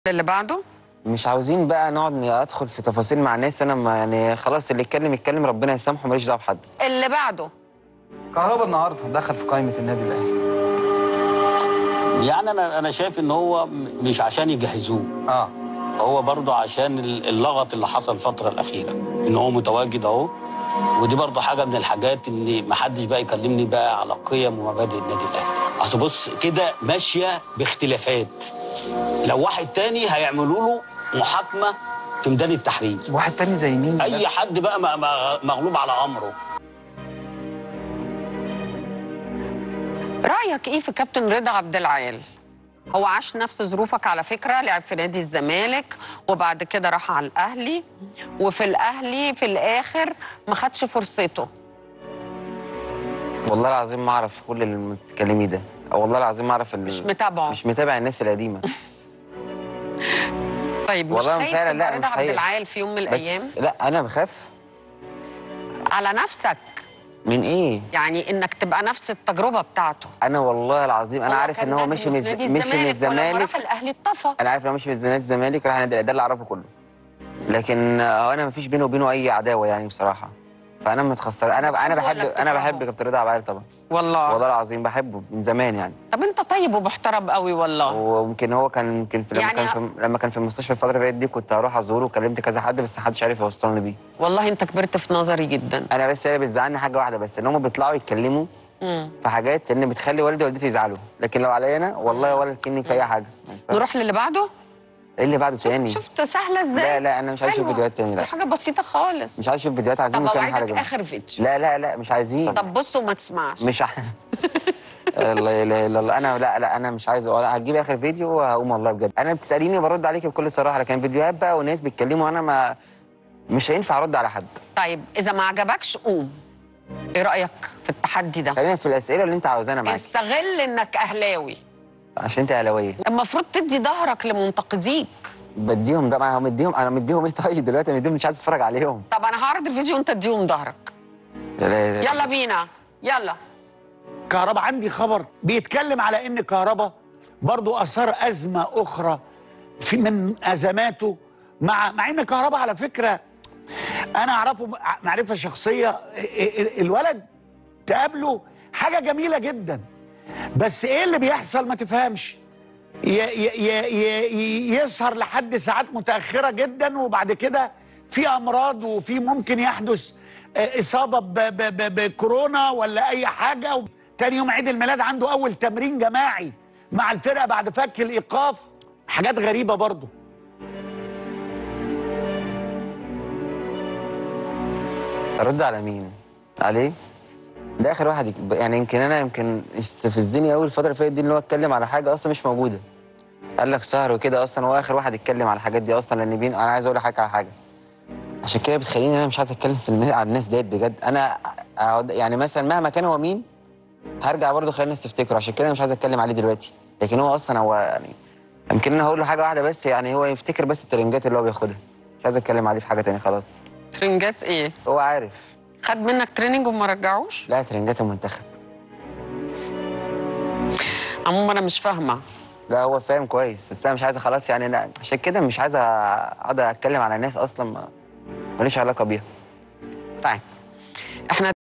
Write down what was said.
اللي بعده مش عاوزين بقى نقعد ادخل في تفاصيل مع ناس انا ما يعني خلاص اللي يتكلم يتكلم ربنا يسامحه ماليش دعوه بحد اللي بعده كهربا النهارده دخل في قائمه النادي الاهلي يعني انا انا شايف ان هو م- مش عشان يجهزوه اه هو برضه عشان ال- اللغط اللي حصل الفتره الاخيره ان هو متواجد اهو ودي برضه حاجه من الحاجات ان ما حدش بقى يكلمني بقى على قيم ومبادئ النادي الاهلي اصل بص كده ماشيه باختلافات لو واحد تاني هيعملوا له محاكمه في ميدان التحرير واحد تاني زي مين اي بس؟ حد بقى م- م- مغلوب على امره رايك ايه في كابتن رضا عبد العال هو عاش نفس ظروفك على فكره لعب في نادي الزمالك وبعد كده راح على الاهلي وفي الاهلي في الاخر ما خدش فرصته والله العظيم ما اعرف كل اللي بتتكلميه ده أو والله العظيم ما اعرف ال... مش متابعه مش متابع الناس القديمه طيب مش والله خايف فعلا تبقى لا، رضا مش عبد حقيقي. العال في يوم من بس الايام لا انا بخاف على نفسك من ايه يعني انك تبقى نفس التجربه بتاعته انا والله العظيم انا هو عارف كان ان هو نادي مشي في من الز- نادي مشي من ولما الزمالك راح الاهلي اتطفى انا عارف ان هو مشي من نادي الزمالك راح نادي ده اللي اعرفه كله لكن آه، انا ما فيش بينه وبينه اي عداوه يعني بصراحه فانا متخسر انا انا بتحبه بحب ولا انا بتكرهه؟ بحب كابتن رضا عبد العال طبعا والله والله العظيم بحبه من زمان يعني طب انت طيب ومحترم قوي والله ويمكن هو كان يمكن في لما يعني كان في لما كان في المستشفى الفتره اللي فاتت دي كنت هروح ازوره وكلمت كذا حد بس محدش عارف يوصلني بيه والله انت كبرت في نظري جدا انا بس اللي بتزعلني حاجه واحده بس ان هم بيطلعوا يتكلموا مم. في حاجات ان بتخلي والدي ووالدتي يزعلوا لكن لو عليا انا والله ولا كني في اي حاجه نروح للي بعده ايه اللي بعده تاني شفت سهله ازاي لا لا انا مش عايز اشوف حلوة. فيديوهات تاني دي لا حاجه بسيطه خالص مش عايز اشوف فيديوهات عايزين طب نتكلم حاجه اوعدك جميلة. اخر فيديو لا لا لا مش عايزين طب بص وما تسمعش مش ع... الله اله الا الله انا لا لا انا مش عايز ولا هتجيب اخر فيديو وهقوم والله بجد انا بتساليني برد عليك بكل صراحه لكن فيديوهات بقى وناس بيتكلموا انا ما مش هينفع ارد على حد طيب اذا ما عجبكش قوم ايه رايك في التحدي ده خلينا في الاسئله اللي انت عاوزاها انا معاك استغل انك اهلاوي عشان انت اهلاويه المفروض تدي ظهرك لمنتقديك بديهم ده ما هو مديهم انا مديهم ايه طيب دلوقتي مديهم مش عايز اتفرج عليهم طب انا هعرض الفيديو وانت تديهم ظهرك لا لا لا. يلا بينا يلا كهربا عندي خبر بيتكلم على ان كهربا برضو اثار ازمه اخرى في من ازماته مع مع ان كهربا على فكره انا اعرفه معرفه شخصيه ال- ال- الولد تقابله حاجه جميله جدا بس ايه اللي بيحصل ما تفهمش ي ي ي ي يسهر لحد ساعات متاخره جدا وبعد كده في امراض وفي ممكن يحدث آه، اصابه ب- ب- ب- بكورونا ولا اي حاجه و- تاني يوم عيد الميلاد عنده اول تمرين جماعي مع الفرقه بعد فك الايقاف حاجات غريبه برضه ارد على مين عليه ده اخر واحد يك- يعني يمكن انا يمكن استفزني قوي الفتره اللي فاتت دي ان هو اتكلم على حاجه اصلا مش موجوده قال لك سهر وكده اصلا هو اخر واحد يتكلم على الحاجات دي اصلا لان بين انا عايز اقول لحضرتك على حاجه عشان كده بتخليني انا مش عايز اتكلم في الناس على الناس ديت بجد انا أقعد يعني مثلا مهما كان هو مين هرجع برضه خلي الناس تفتكره عشان كده أنا مش عايز اتكلم عليه دلوقتي لكن هو اصلا هو يعني يمكن انا هقول له حاجه واحده بس يعني هو يفتكر بس الترنجات اللي هو بياخدها مش عايز اتكلم عليه في حاجه تانية خلاص ترنجات ايه هو عارف خد منك تريننج وما رجعوش لا ترنجات المنتخب عموما انا مش فاهمه لا هو فاهم كويس بس انا مش عايز خلاص يعني انا عشان كده مش عايز اقعد اتكلم على ناس اصلا ما- ماليش علاقه بيها طيب احنا